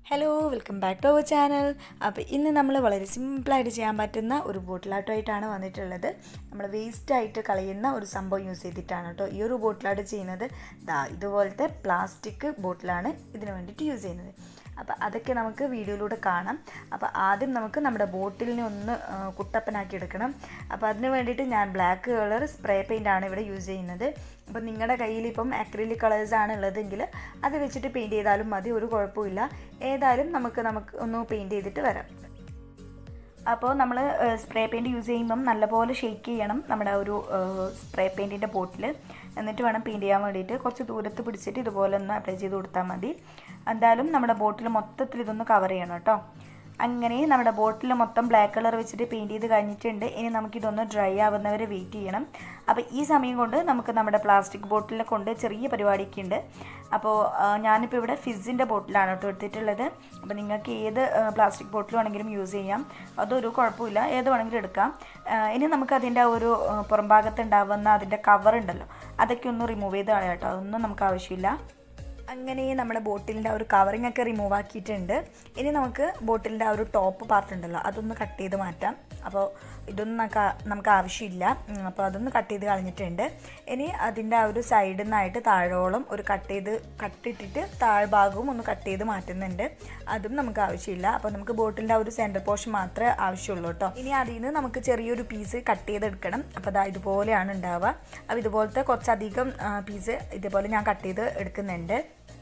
hello welcome back to our channel അപ്പോൾ ഇന്ന് നമ്മൾ വളരെ സിമ്പിളായിട്ട് ചെയ്യാൻ പറ്റുന്ന ഒരു ബോട്ടിലാട്ടമായിട്ടാണ് വന്നിട്ടുള്ളത് നമ്മൾ വേസ്റ്റായിട്ട് കളയുന്ന ഒരു സംഭവം യൂസ് ചെയ്തിട്ടാണ് കേട്ടോ ഈ ഒരു ബോട്ടിലാട്ട് ചെയ്യുന്നത് ദാ ഇതുപോലത്തെ പ്ലാസ്റ്റിക് ബോട്ടിലാണ് ഇതിന് വേണ്ടിയിട്ട് യൂസ് ചെയ്യുന്നത് അപ്പോൾ അതൊക്കെ നമുക്ക് വീഡിയോയിലൂടെ കാണാം അപ്പോൾ ആദ്യം നമുക്ക് നമ്മുടെ ബോട്ടിലിനെ ഒന്ന് ആ, കുട്ടപ്പനാക്കി എടുക്കണം അപ്പോൾ അതിന് വേണ്ടിയിട്ട് ഞാൻ ബ്ലാക്ക് കളർ സ്പ്രേ പെയിൻ്റ് ആണ് ഇവിടെ യൂസ് ചെയ്യുന്നത് അപ്പോൾ നിങ്ങളുടെ കയ്യിൽ ഇപ്പം അക്രിലിക് കളേഴ്സ് ആണ് ഉള്ളതെങ്കിൽ അത് വെച്ചിട്ട് പെയിൻറ്റ് ചെയ്താലും മതി ഒരു കുഴപ്പമില്ല ഏതായാലും നമുക്ക് നമുക്ക് ഒന്ന് പെയിൻറ്റ് ചെയ്തിട്ട് വരാം അപ്പോൾ നമ്മൾ സ്പ്രേ പെയിൻറ്റ് യൂസ് ചെയ്യുമ്പം നല്ലപോലെ ഷെയ്ക്ക് ചെയ്യണം നമ്മുടെ ആ ഒരു സ്പ്രേ പെയിൻറ്റിൻ്റെ ബോട്ടിൽ എന്നിട്ട് വേണം പെയിൻറ്റ് ചെയ്യാൻ വേണ്ടിയിട്ട് കുറച്ച് ദൂരത്ത് പിടിച്ചിട്ട് ഇതുപോലെ ഒന്ന് അപ്ലൈ ചെയ്ത് കൊടുത്താൽ മതി എന്തായാലും നമ്മുടെ ബോട്ടിൽ മൊത്തത്തിൽ ഇതൊന്ന് കവർ ചെയ്യണം കേട്ടോ അങ്ങനെ നമ്മുടെ ബോട്ടിൽ മൊത്തം ബ്ലാക്ക് കളർ വെച്ചിട്ട് പെയിൻറ്റ് ചെയ്ത് കഴിഞ്ഞിട്ടുണ്ട് ഇനി നമുക്കിതൊന്ന് ഡ്രൈ ആവുന്നവരെ വെയിറ്റ് ചെയ്യണം അപ്പോൾ ഈ സമയം കൊണ്ട് നമുക്ക് നമ്മുടെ പ്ലാസ്റ്റിക് ബോട്ടിലെ കൊണ്ട് ചെറിയ പരിപാടിയൊക്കെ ഉണ്ട് അപ്പോൾ ആ, ഞാനിപ്പോൾ ഇവിടെ ഫിസിൻ്റെ ബോട്ടിലാണ് കേട്ടോ എടുത്തിട്ടുള്ളത് അപ്പോൾ നിങ്ങൾക്ക് ഏത് പ്ലാസ്റ്റിക് ബോട്ടിൽ വേണമെങ്കിലും യൂസ് ചെയ്യാം അതൊരു കുഴപ്പമില്ല ഏത് വേണമെങ്കിലും എടുക്കാം ആ, ഇനി നമുക്ക് അതിൻ്റെ ആ ഒരു ആ, പുറം ഭാഗത്ത് ഉണ്ടാവുന്ന അതിൻ്റെ കവർ ഉണ്ടല്ലോ അതൊക്കെ ഒന്ന് റിമൂവ് ചെയ്ത് കളയാം കേട്ടോ അതൊന്നും നമുക്ക് ആവശ്യമില്ല അങ്ങനെ നമ്മുടെ ബോട്ടിലിൻ്റെ ആ ഒരു കവറിങ് ഒക്കെ റിമൂവ് ആക്കിയിട്ടുണ്ട് ഇനി നമുക്ക് ബോട്ടിലിൻ്റെ ആ ഒരു ടോപ്പ് പാർട്ട് ഉണ്ടല്ലോ അതൊന്ന് കട്ട് ചെയ്ത് മാറ്റാം അപ്പോൾ ഇതൊന്നും നമുക്ക് ആ- നമുക്ക് ആവശ്യമില്ല ഉം, അപ്പോൾ അതൊന്ന് കട്ട് ചെയ്ത് കളഞ്ഞിട്ടുണ്ട് ഇനി അതിൻ്റെ ആ ഒരു സൈഡിൽ നിന്നായിട്ട് താഴോളം ഒരു കട്ട് ചെയ്ത് കട്ടിട്ടിട്ട് താഴ്ഭാഗവും ഒന്ന് കട്ട് ചെയ്ത് മാറ്റുന്നുണ്ട് അതും നമുക്ക് ആവശ്യമില്ല അപ്പോൾ നമുക്ക് ബോട്ടിലിൻ്റെ ആ ഒരു സെൻറ്റർ പോർഷൻ മാത്രമേ ആവശ്യമുള്ളൂ കേട്ടോ ഇനി അതിൽ നിന്ന് നമുക്ക് ചെറിയൊരു പീസ് കട്ട് ചെയ്തെടുക്കണം അപ്പോൾ അതാ ഇതുപോലെയാണ് ഉണ്ടാവുക അപ്പോൾ ഇതുപോലത്തെ കുറച്ചധികം പീസ് ഇതേപോലെ ഞാൻ കട്ട് ചെയ്ത് എടുക്കുന്നുണ്ട്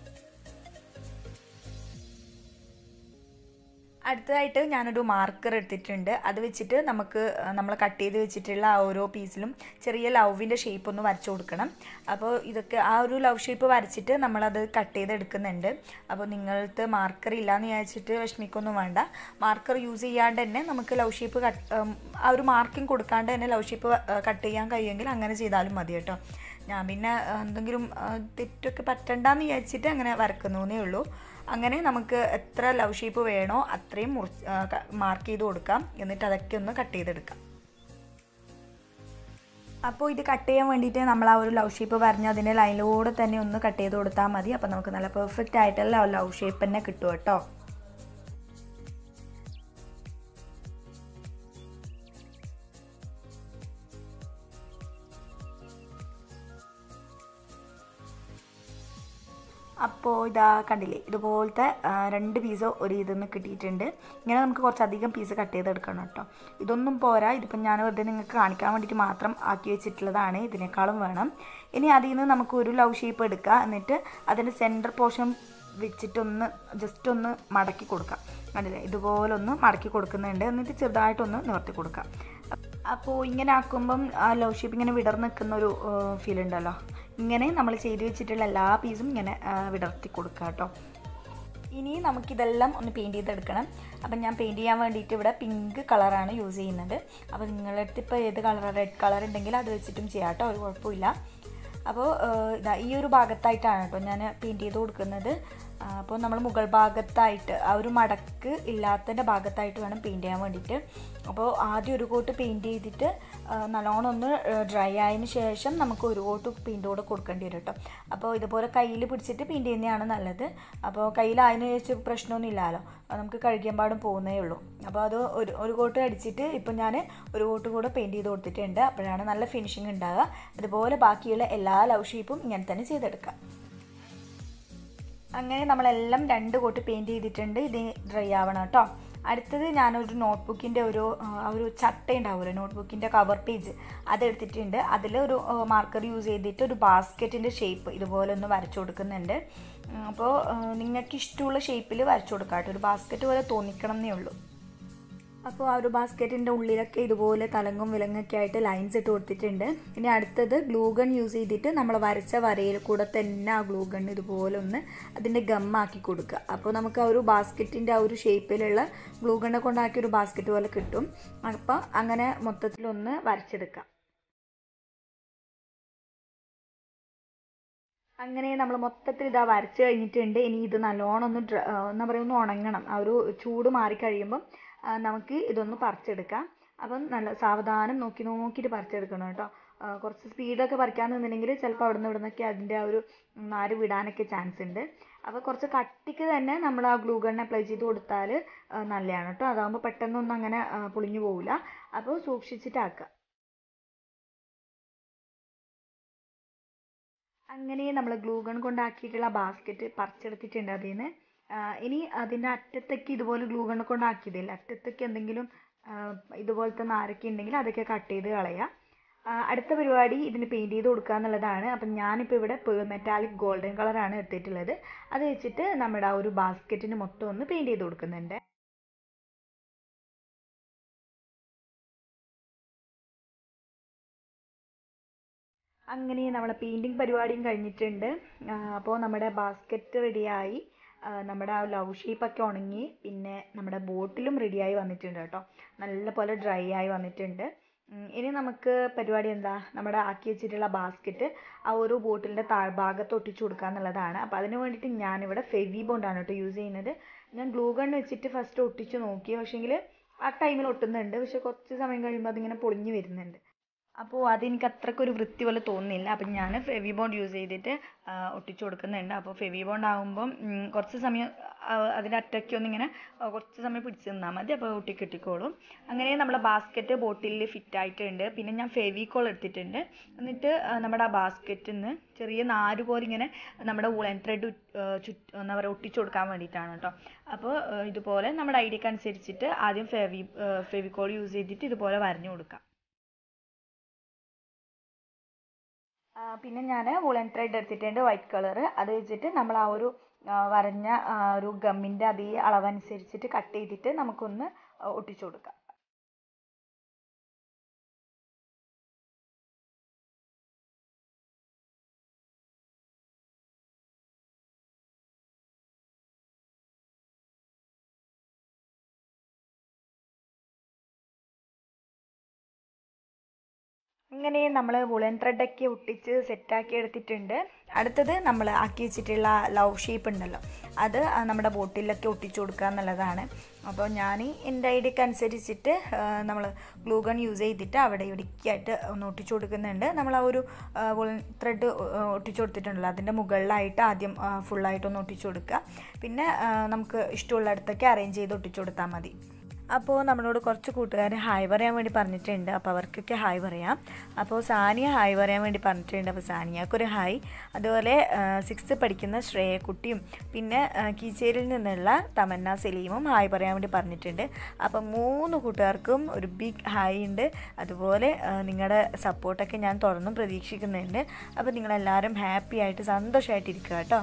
അടുത്തതായിട്ട് ഞാനൊരു മാർക്കർ എടുത്തിട്ടുണ്ട് അത് വെച്ചിട്ട് നമുക്ക് നമ്മൾ കട്ട് ചെയ്ത് വെച്ചിട്ടുള്ള ആ ഓരോ പീസിലും ചെറിയ ലവിൻ്റെ ഷേപ്പ് ഒന്ന് വരച്ചു കൊടുക്കണം അപ്പോൾ ഇതൊക്കെ ആ ഒരു ലവ് ഷേപ്പ് വരച്ചിട്ട് നമ്മളത് കട്ട് ചെയ്ത് എടുക്കുന്നുണ്ട് അപ്പോൾ നിങ്ങളടുത്ത് മാർക്കർ ഇല്ലയെന്ന് വിചാരിച്ചിട്ട് വിഷമിക്കൊന്നും വേണ്ട മാർക്കർ യൂസ് ചെയ്യാണ്ട് തന്നെ നമുക്ക് ലവ് ഷേപ്പ് കട്ട് ആ ഒരു മാർക്കിംഗ് കൊടുക്കാണ്ട് തന്നെ ലവ് ഷേപ്പ് കട്ട് ചെയ്യാൻ കഴിയുമെങ്കിൽ അങ്ങനെ ചെയ്താലും മതി കേട്ടോ ഞാൻ പിന്നെ ആ, എന്തെങ്കിലും ആ, തെറ്റൊക്കെ പറ്റണ്ടെന്ന് വിചാരിച്ചിട്ട് അങ്ങനെ വരക്കുന്നേ ഉള്ളൂ അങ്ങനെ നമുക്ക് എത്ര ലവ് ഷേപ്പ് വേണോ അത്രയും മുറിച്ച് മാർക്ക് ചെയ്ത് കൊടുക്കാം എന്നിട്ട് അതൊക്കെ ഒന്ന് കട്ട് ചെയ്തെടുക്കാം അപ്പോൾ ഇത് കട്ട് ചെയ്യാൻ വേണ്ടിയിട്ട് നമ്മൾ ആ ഒരു ലവ് ഷേപ്പ് പറഞ്ഞ് അതിൻ്റെ ലൈനിലൂടെ തന്നെ ഒന്ന് കട്ട് ചെയ്ത് കൊടുത്താൽ മതി അപ്പോൾ നമുക്ക് നല്ല പെർഫെക്റ്റ് ആയിട്ടുള്ള ലവ് ഷേപ്പ് തന്നെ കിട്ടും കേട്ടോ അപ്പോൾ ഇതാ കണ്ടില്ലേ ഇതുപോലത്തെ ആ, രണ്ട് പീസ് ഒരു ഇതിൽ നിന്ന് കിട്ടിയിട്ടുണ്ട് ഇങ്ങനെ നമുക്ക് കുറച്ചധികം പീസ് കട്ട് ചെയ്തെടുക്കണം കേട്ടോ ഇതൊന്നും പോരാ ഇതിപ്പം ഞാൻ വെറുതെ നിങ്ങൾക്ക് കാണിക്കാൻ വേണ്ടിയിട്ട് മാത്രം ആക്കി വെച്ചിട്ടുള്ളതാണ് ഇതിനേക്കാളും വേണം ഇനി അതിൽ നിന്ന് നമുക്ക് ഒരു ലവ് ഷേപ്പ് എടുക്കുക എന്നിട്ട് അതിൻ്റെ സെൻറ്റർ പോർഷൻ വെച്ചിട്ടൊന്ന് ജസ്റ്റ് ഒന്ന് മടക്കി കൊടുക്കാം കണ്ടില്ലേ ഇതുപോലെ ഒന്ന് മടക്കി കൊടുക്കുന്നുണ്ട് എന്നിട്ട് ചെറുതായിട്ടൊന്ന് നിവർത്തി കൊടുക്കാം അപ്പോൾ ഇങ്ങനെ ആക്കുമ്പം ആ ലവ് ഷേപ്പ് ഇങ്ങനെ വിടർന്ന് നിൽക്കുന്ന ഒരു ഫീൽ ഉണ്ടല്ലോ ഇങ്ങനെ നമ്മൾ ചെയ്ത് വെച്ചിട്ടുള്ള എല്ലാ പീസും ഇങ്ങനെ ആ, വിടർത്തി കൊടുക്കുക കേട്ടോ ഇനി നമുക്കിതെല്ലാം ഒന്ന് പെയിൻറ്റ് ചെയ്തെടുക്കണം അപ്പം ഞാൻ പെയിൻറ്റ് ചെയ്യാൻ വേണ്ടിയിട്ട് ഇവിടെ പിങ്ക് കളറാണ് യൂസ് ചെയ്യുന്നത് അപ്പോൾ നിങ്ങളുടെ അടുത്ത് ഇപ്പോൾ ഏത് കളർ റെഡ് കളർ ഉണ്ടെങ്കിൽ അത് വെച്ചിട്ടും ചെയ്യാം കേട്ടോ ഒരു കുഴപ്പമില്ല അപ്പോൾ ഇതാ ഈ ഒരു ഭാഗത്തായിട്ടാണ് കേട്ടോ ഞാൻ പെയിൻറ്റ് ചെയ്ത് കൊടുക്കുന്നത് ആ, അപ്പോൾ നമ്മൾ മുകൾ ഭാഗത്തായിട്ട് ആ ഒരു മടക്ക് ഇല്ലാത്തതിൻ്റെ ഭാഗത്തായിട്ട് വേണം പെയിൻറ്റ് ചെയ്യാൻ വേണ്ടിയിട്ട് അപ്പോൾ ആദ്യം ഒരു കോട്ട് പെയിൻറ്റ് ചെയ്തിട്ട് ആ, നല്ലോണം ഒന്ന് ഡ്രൈ ആയതിന് ശേഷം നമുക്ക് ഒരു കോട്ട് പെയിൻറ്റ് കൂടെ കൊടുക്കേണ്ടി വരും കേട്ടോ അപ്പോൾ ഇതുപോലെ കയ്യിൽ പിടിച്ചിട്ട് പെയിൻറ്റ് ചെയ്യുന്നതാണ് നല്ലത് അപ്പോൾ കയ്യിലായതിനു ശേഷം പ്രശ്നമൊന്നും ഇല്ലല്ലോ അത് നമുക്ക് കഴുകിയാൻ പാടും പോകുന്നേ ഉള്ളൂ അപ്പോൾ അത് ഒരു ഒരു കോട്ട് അടിച്ചിട്ട് ഇപ്പം ഞാൻ ഒരു കോട്ട് കൂടെ പെയിൻറ്റ് ചെയ്ത് കൊടുത്തിട്ടുണ്ട് അപ്പോഴാണ് നല്ല ഫിനിഷിങ് ഉണ്ടാകുക അതുപോലെ ബാക്കിയുള്ള എല്ലാ ലവ് ഷേപ്പും ഇങ്ങനെ തന്നെ ചെയ്തെടുക്കാം അങ്ങനെ നമ്മളെല്ലാം രണ്ട് കോട്ട് പെയിൻറ്റ് ചെയ്തിട്ടുണ്ട് ഇത് ഡ്രൈ ആവണം കേട്ടോ അടുത്തത് ഞാനൊരു നോട്ട്ബുക്കിൻ്റെ ഒരു ആ, ഒരു ചട്ട ഉണ്ടാവുമല്ലോ നോട്ട്ബുക്കിൻ്റെ കവർ പേജ് അതെടുത്തിട്ടുണ്ട് അതിൽ ഒരു മാർക്കർ യൂസ് ചെയ്തിട്ട് ഒരു ബാസ്ക്കറ്റിൻ്റെ ഷേപ്പ് ഇതുപോലെ ഒന്ന് വരച്ചു കൊടുക്കുന്നുണ്ട് ഉം, അപ്പോൾ നിങ്ങൾക്ക് ഇഷ്ടമുള്ള ഷേപ്പിൽ വരച്ചു കൊടുക്കാം കേട്ടോ ഒരു ബാസ്ക്കറ്റ് പോലെ തോന്നിക്കണം എന്നേ ഉള്ളൂ അപ്പോൾ ആ ഒരു ബാസ്ക്കറ്റിൻ്റെ ഉള്ളിലൊക്കെ ഇതുപോലെ തലങ്ങും വിലങ്ങൊക്കെ ആയിട്ട് ലൈൻസ് ഇട്ട് കൊടുത്തിട്ടുണ്ട് ഇനി അടുത്തത് ഗ്ലൂ ഗൺ യൂസ് ചെയ്തിട്ട് നമ്മൾ വരച്ച വരയിൽ കൂടെ തന്നെ ആ ഗ്ലൂ ഗൺ ഇതുപോലെ ഒന്ന് അതിൻ്റെ ഗമ്മാക്കി കൊടുക്കുക അപ്പോൾ നമുക്ക് ആ ഒരു ബാസ്ക്കറ്റിൻ്റെ ആ ഒരു ഷേപ്പിലുള്ള ഗ്ലൂ ഗണ്ണെ കൊണ്ടാക്കിയ ഒരു ബാസ്ക്കറ്റ് പോലെ കിട്ടും അപ്പോൾ അങ്ങനെ മൊത്തത്തിലൊന്ന് വരച്ചെടുക്കാം അങ്ങനെ നമ്മൾ മൊത്തത്തിൽ ഇതാ വരച്ച് കഴിഞ്ഞിട്ടുണ്ട് ഇനി ഇത് നല്ലോണം ഒന്ന് ഡ്ര എന്താ പറയുക ഒന്ന് ഉണങ്ങണം ആ ഒരു ചൂട് മാറി കഴിയുമ്പം ആ, നമുക്ക് ഇതൊന്ന് പറിച്ചെടുക്കാം അപ്പം നല്ല സാവധാനം നോക്കി നോക്കിയിട്ട് പറിച്ചെടുക്കണം കേട്ടോ ആ, കുറച്ച് സ്പീഡൊക്കെ പറിക്കാൻ നിന്നിട്ടുണ്ടെങ്കിൽ ചിലപ്പോൾ അവിടെ നിന്ന് ഇവിടെ നിന്നൊക്കെ അതിൻ്റെ ആ ഒരു നാര് വിടാനൊക്കെ ചാൻസ് ഉണ്ട് അപ്പോൾ കുറച്ച് കട്ടിക്ക് തന്നെ നമ്മൾ ആ ഗ്ലൂ ഗൺ അപ്ലൈ ചെയ്ത് കൊടുത്താൽ നല്ലതാണ് കേട്ടോ അതാകുമ്പോൾ പെട്ടെന്നൊന്നും അങ്ങനെ ആ, പൊളിഞ്ഞു പോവില്ല അപ്പോൾ സൂക്ഷിച്ചിട്ടാക്കുക അങ്ങനെ നമ്മൾ ഗ്ലൂ ഗൺ കൊണ്ടാക്കിയിട്ടുള്ള ബാസ്ക്കറ്റ് പറിച്ചെടുത്തിട്ടുണ്ട് അതിൽ നിന്ന് ഇനി അതിൻ്റെ അറ്റത്തേക്ക് ഇതുപോലെ ഗ്ലൂ ഗൺ കൊണ്ടാക്കിയതില്ല അറ്റത്തേക്ക് എന്തെങ്കിലും ആ, ഇതുപോലത്തെ നാരൊക്കെ ഉണ്ടെങ്കിൽ അതൊക്കെ കട്ട് ചെയ്ത് കളയുക ആ, അടുത്ത പരിപാടി ഇതിന് പെയിൻറ് ചെയ്ത് കൊടുക്കുക എന്നുള്ളതാണ് അപ്പം ഞാനിപ്പോൾ ഇവിടെ മെറ്റാലിക് ഗോൾഡൻ കളറാണ് എടുത്തിട്ടുള്ളത് അത് വെച്ചിട്ട് നമ്മുടെ ആ ഒരു ബാസ്ക്കറ്റിന് മൊത്തം ഒന്ന് പെയിൻറ് ചെയ്ത് കൊടുക്കുന്നുണ്ട് അങ്ങനെ നമ്മളെ പെയിൻറ്റിങ് പരിപാടിയും കഴിഞ്ഞിട്ടുണ്ട് അപ്പോൾ നമ്മുടെ ബാസ്ക്കറ്റ് റെഡിയായി നമ്മുടെ ആ ലവ് ഷേപ്പൊക്കെ ഉണങ്ങി പിന്നെ നമ്മുടെ ബോട്ടിലും റെഡിയായി വന്നിട്ടുണ്ട് കേട്ടോ നല്ല പോലെ ഡ്രൈ ആയി വന്നിട്ടുണ്ട് ഉം, ഇനി നമുക്ക് പരിപാടി എന്താ നമ്മുടെ ആക്കി വെച്ചിട്ടുള്ള ബാസ്ക്കറ്റ് ആ ഒരു ബോട്ടിലിൻ്റെ താഴ്ഭാഗത്ത് ഒട്ടിച്ചു കൊടുക്കുക എന്നുള്ളതാണ് അപ്പോൾ അതിന് വേണ്ടിയിട്ട് ഞാനിവിടെ ഫെവി ബോണ്ടാണ് കേട്ടോ യൂസ് ചെയ്യുന്നത് ഞാൻ ഗ്ലൂ ഗൺ വെച്ചിട്ട് ഫസ്റ്റ് ഒട്ടിച്ച് നോക്കി പക്ഷേങ്കിൽ ആ ടൈമിൽ ഒട്ടുന്നുണ്ട് പക്ഷെ കുറച്ച് സമയം കഴിയുമ്പോൾ അതിങ്ങനെ പൊളിഞ്ഞ് വരുന്നുണ്ട് അപ്പോൾ അതെനിക്ക് അത്രയ്ക്കൊരു വൃത്തി പോലെ തോന്നുന്നില്ല അപ്പം ഞാൻ ഫെവി ബോണ്ട് യൂസ് ചെയ്തിട്ട് ആ, ഒട്ടിച്ചു കൊടുക്കുന്നുണ്ട് അപ്പോൾ ഫെവി ബോണ്ട് ആകുമ്പം ഉം, കുറച്ച് സമയം ആ, അതിൻ്റെ അറ്റയ്ക്ക് ഒന്നിങ്ങനെ ആ, കുറച്ച് സമയം പിടിച്ച് നിന്നാൽ മതി അപ്പോൾ ഒട്ടി കിട്ടിക്കോളും അങ്ങനെ നമ്മളെ ബാസ്ക്കറ്റ് ബോട്ടിലിൽ ഫിറ്റ് ആയിട്ടുണ്ട് പിന്നെ ഞാൻ ഫെവിക്കോൾ എടുത്തിട്ടുണ്ട് എന്നിട്ട് ആ, നമ്മുടെ ആ ബാസ്ക്കറ്റിൽ നിന്ന് ചെറിയ നാര് പോലെ ഇങ്ങനെ നമ്മുടെ വുളൻ ത്രെഡ് ചുറ്റ് എന്താ പറയുക ഒട്ടിച്ചു കൊടുക്കാൻ വേണ്ടിയിട്ടാണ് കേട്ടോ അപ്പോൾ ആ, ഇതുപോലെ നമ്മുടെ ഐഡിയക്ക് അനുസരിച്ചിട്ട് ആദ്യം ഫെവി ഫെവിക്കോൾ യൂസ് ചെയ്തിട്ട് ഇതുപോലെ വരഞ്ഞു കൊടുക്കാം ആ, പിന്നെ ഞാൻ വുളൻ ത്രെഡ് എടുത്തിട്ടുണ്ട് വൈറ്റ് കളർ അത് വെച്ചിട്ട് നമ്മൾ ആ ഒരു ആ, വരഞ്ഞ ആ ഒരു ഗമ്മിൻ്റെ അതേ അളവനുസരിച്ചിട്ട് കട്ട് ചെയ്തിട്ട് നമുക്കൊന്ന് ഒട്ടിച്ചു കൊടുക്കാം അങ്ങനെ നമ്മൾ വുളൻ ത്രെഡൊക്കെ ഒട്ടിച്ച് സെറ്റാക്കി എടുത്തിട്ടുണ്ട് അടുത്തത് നമ്മൾ ആക്കി വെച്ചിട്ടുള്ള ലവ് ഷേപ്പ് ഉണ്ടല്ലോ അത് ആ നമ്മുടെ ബോട്ടിലൊക്കെ ഒട്ടിച്ചു കൊടുക്കുക എന്നുള്ളതാണ് അപ്പോൾ ഞാൻ എൻ്റെ ഐഡിയക്ക് അനുസരിച്ചിട്ട് നമ്മൾ ഗ്ലൂ ഗൺ യൂസ് ചെയ്തിട്ട് അവിടെ ഇവിടേക്കായിട്ട് ഒന്ന് ഒട്ടിച്ചു കൊടുക്കുന്നുണ്ട് നമ്മൾ ആ ഒരു വുളൻ ത്രെഡ് ഒട്ടിച്ചു കൊടുത്തിട്ടുണ്ടല്ലോ അതിൻ്റെ മുകളിലായിട്ട് ആദ്യം ഫുള്ളായിട്ടൊന്ന് ഒട്ടിച്ചു കൊടുക്കുക പിന്നെ ആ, നമുക്ക് ഇഷ്ടമുള്ളിടത്തൊക്കെ അറേഞ്ച് ചെയ്ത് ഒട്ടിച്ചു കൊടുത്താൽ മതി അപ്പോൾ നമ്മളോട് കുറച്ച് കൂട്ടുകാർ ഹായ് പറയാൻ വേണ്ടി പറഞ്ഞിട്ടുണ്ട് അപ്പോൾ അവർക്കൊക്കെ ഹായ് പറയാം അപ്പോൾ സാനിയ ഹായ് പറയാൻ വേണ്ടി പറഞ്ഞിട്ടുണ്ട് അപ്പോൾ സാനിയക്കൊരു ഹായ് അതുപോലെ സിക്സ്ത്ത് പഠിക്കുന്ന ശ്രേയക്കുട്ടിയും പിന്നെ ആ, കീച്ചേരിയിൽ നിന്നുള്ള തമന്ന സലീമും ഹായ് പറയാൻ വേണ്ടി പറഞ്ഞിട്ടുണ്ട് അപ്പോൾ മൂന്ന് കൂട്ടുകാർക്കും ഒരു ബിഗ് ഹായ് ഉണ്ട് അതുപോലെ ആ, നിങ്ങളുടെ സപ്പോർട്ടൊക്കെ ഞാൻ തുറന്നും പ്രതീക്ഷിക്കുന്നുണ്ട് അപ്പോൾ നിങ്ങളെല്ലാവരും ഹാപ്പി ആയിട്ട് സന്തോഷമായിട്ടിരിക്കുക കേട്ടോ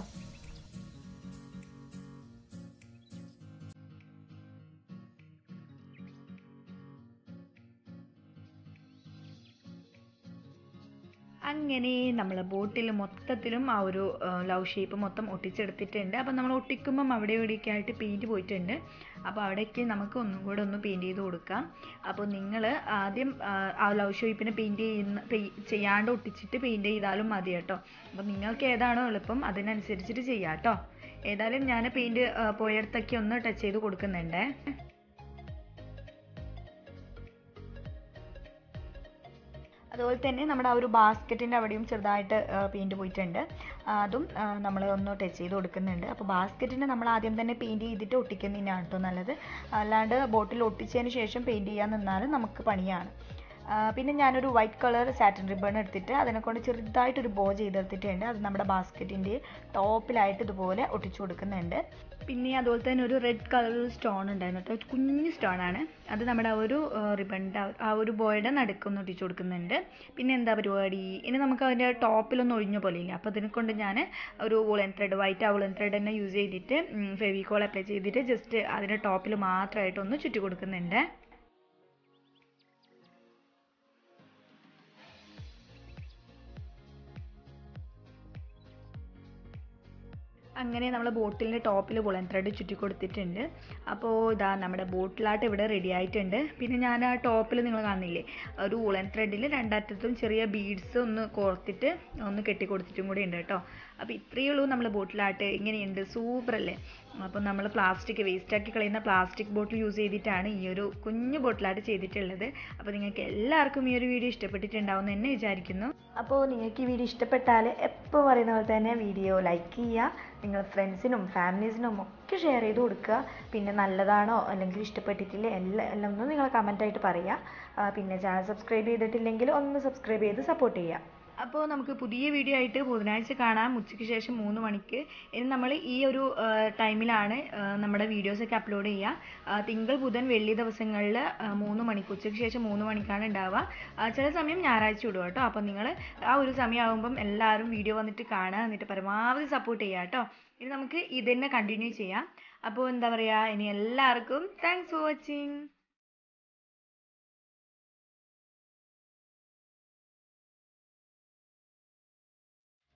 അങ്ങനെ നമ്മൾ ബോട്ടിൽ മൊത്തത്തിലും ആ ഒരു ലവ് ഷേപ്പ് മൊത്തം ഒട്ടിച്ചെടുത്തിട്ടുണ്ട് അപ്പോൾ നമ്മൾ ഒട്ടിക്കുമ്പം അവിടെ ഇവിടെയൊക്കെ ആയിട്ട് പെയിൻറ്റ് പോയിട്ടുണ്ട് അപ്പോൾ അവിടേക്ക് നമുക്ക് ഒന്നും കൂടെ ഒന്ന് പെയിൻറ്റ് ചെയ്ത് കൊടുക്കാം അപ്പോൾ നിങ്ങൾ ആദ്യം ആ, ആ ലവ് ഷേപ്പിന് പെയിൻറ്റ് ചെയ്യുന്ന പെയ്- ചെയ്യാണ്ട് ഒട്ടിച്ചിട്ട് പെയിൻറ്റ് ചെയ്താലും മതി കേട്ടോ അപ്പോൾ നിങ്ങൾക്ക് ഏതാണോ എളുപ്പം അതിനനുസരിച്ചിട്ട് ചെയ്യാം കേട്ടോ ഏതായാലും ഞാൻ പെയിൻറ്റ് പോയടത്തൊക്കെ ഒന്ന് ടച്ച് ചെയ്ത് കൊടുക്കുന്നുണ്ടേ അതുപോലെ തന്നെ നമ്മുടെ ആ ഒരു ബാസ്ക്കറ്റിൻ്റെ അവിടെയും ചെറുതായിട്ട് പെയിൻറ്റ് പോയിട്ടുണ്ട് ആ, അതും നമ്മൾ ഒന്ന് ടച്ച് ചെയ്ത് കൊടുക്കുന്നുണ്ട് അപ്പോൾ ബാസ്ക്കറ്റിന് നമ്മൾ ആദ്യം തന്നെ പെയിൻറ്റ് ചെയ്തിട്ട് ഒട്ടിക്കുന്നതിനാണ് കേട്ടോ നല്ലത് അല്ലാണ്ട് ബോട്ടിൽ ഒട്ടിച്ചതിന് ശേഷം പെയിൻറ്റ് ചെയ്യാൻ നിന്നാൽ നമുക്ക് പണിയാണ് ആ, പിന്നെ ഞാനൊരു വൈറ്റ് കളർ സാറ്റിൻ റിബൺ എടുത്തിട്ട് അതിനെ കൊണ്ട് ചെറുതായിട്ടൊരു ബോ ചെയ്തെടുത്തിട്ടുണ്ട് അത് നമ്മുടെ ബാസ്ക്കറ്റിൻ്റെ ടോപ്പിലായിട്ട് ഇതുപോലെ ഒട്ടിച്ചു കൊടുക്കുന്നുണ്ട് പിന്നെ അതുപോലെ തന്നെ ഒരു റെഡ് കളർ സ്റ്റോൺ ഉണ്ടായിരുന്നു കേട്ടോ കുഞ്ഞു സ്റ്റോൺ ആണ് അത് നമ്മുടെ ആ ഒരു റിബണിൻ്റെ ആ ഒരു ബോയുടെ നടുക്കൊന്ന് ഒട്ടിച്ചു കൊടുക്കുന്നുണ്ട് പിന്നെ എന്താ പരിപാടി ഇനി നമുക്ക് അതിൻ്റെ ടോപ്പിലൊന്നും ഒഴിഞ്ഞ പോലെ ഇല്ല അപ്പോൾ അതിനെ കൊണ്ട് ഞാൻ ഒരു വൂളൻ ത്രെഡ് വൈറ്റ് ആ വൂളൻ ത്രെഡ് തന്നെ യൂസ് ചെയ്തിട്ട് ഫെവിക്കോൾ അപ്ലൈ ചെയ്തിട്ട് ജസ്റ്റ് അതിൻ്റെ ടോപ്പിൽ മാത്രമായിട്ടൊന്ന് ചുറ്റി കൊടുക്കുന്നുണ്ട് അങ്ങനെ നമ്മൾ ബോട്ടിലിൻ്റെ ടോപ്പിൽ വുളൻ ത്രെഡ് ചുറ്റി കൊടുത്തിട്ടുണ്ട് അപ്പോൾ ഇതാ നമ്മുടെ ബോട്ടിലാട്ട് ഇവിടെ റെഡി ആയിട്ടുണ്ട് പിന്നെ ഞാൻ ആ ടോപ്പിൽ നിങ്ങൾ കാണുന്നില്ലേ ഒരു വുളൻ ത്രെഡിൽ രണ്ടറ്റത്തും ചെറിയ ബീഡ്സ് ഒന്ന് കോർത്തിട്ട് ഒന്ന് കെട്ടി കൊടുത്തിട്ടും കൂടി ഉണ്ട് കേട്ടോ അപ്പോൾ ഇത്രയേ ഉള്ളൂ നമ്മൾ ബോട്ടിലാട്ട് ഇങ്ങനെയുണ്ട് സൂപ്പർ അല്ലേ അപ്പോൾ നമ്മൾ പ്ലാസ്റ്റിക് വേസ്റ്റാക്കി കളയുന്ന പ്ലാസ്റ്റിക് ബോട്ടിൽ യൂസ് ചെയ്തിട്ടാണ് ഈ ഒരു കുഞ്ഞു ബോട്ടിലാട്ട് ചെയ്തിട്ടുള്ളത് അപ്പോൾ നിങ്ങൾക്ക് എല്ലാവർക്കും ഈ ഒരു വീഡിയോ ഇഷ്ടപ്പെട്ടിട്ടുണ്ടാവും എന്ന് തന്നെ വിചാരിക്കുന്നു അപ്പോൾ നിങ്ങൾക്ക് ഈ വീഡിയോ ഇഷ്ടപ്പെട്ടാൽ എപ്പോൾ പറയുന്ന പോലെ തന്നെ വീഡിയോ ലൈക്ക് ചെയ്യുക നിങ്ങൾ ഫ്രണ്ട്സിനും ഫാമിലീസിനും ഒക്കെ ഷെയർ ചെയ്ത് കൊടുക്കുക പിന്നെ നല്ലതാണോ അല്ലെങ്കിൽ ഇഷ്ടപ്പെട്ടിട്ടില്ലേ എല്ലാം എല്ലാം ഒന്ന് നിങ്ങൾ കമൻറ്റായിട്ട് പറയുക ആ, പിന്നെ ചാനൽ സബ്സ്ക്രൈബ് ചെയ്തിട്ടില്ലെങ്കിൽ ഒന്ന് സബ്സ്ക്രൈബ് ചെയ്ത് സപ്പോർട്ട് ചെയ്യുക അപ്പോൾ നമുക്ക് പുതിയ വീഡിയോ ആയിട്ട് ബുധനാഴ്ച കാണാം ഉച്ചയ്ക്ക് ശേഷം മൂന്ന് മണിക്ക് ഇനി നമ്മൾ ഈ ഒരു ആ, ടൈമിലാണ് ആ, നമ്മുടെ വീഡിയോസൊക്കെ അപ്ലോഡ് ചെയ്യുക ആ, തിങ്കൾ ബുധൻ വെള്ളി ദിവസങ്ങളിൽ മൂന്ന് മണിക്ക് ഉച്ചയ്ക്ക് ശേഷം മൂന്ന് മണിക്കാണ് ഉണ്ടാവുക ആ, ചില സമയം ഞായറാഴ്ച വിടുക കേട്ടോ അപ്പോൾ നിങ്ങൾ ആ ഒരു സമയമാകുമ്പം എല്ലാവരും വീഡിയോ വന്നിട്ട് കാണുക എന്നിട്ട് പരമാവധി സപ്പോർട്ട് ചെയ്യുക കേട്ടോ ഇനി നമുക്ക് ഇത് തന്നെ കണ്ടിന്യൂ ചെയ്യാം അപ്പോൾ എന്താ പറയുക ഇനി എല്ലാവർക്കും താങ്ക്സ് ഫോർ വാച്ചിങ്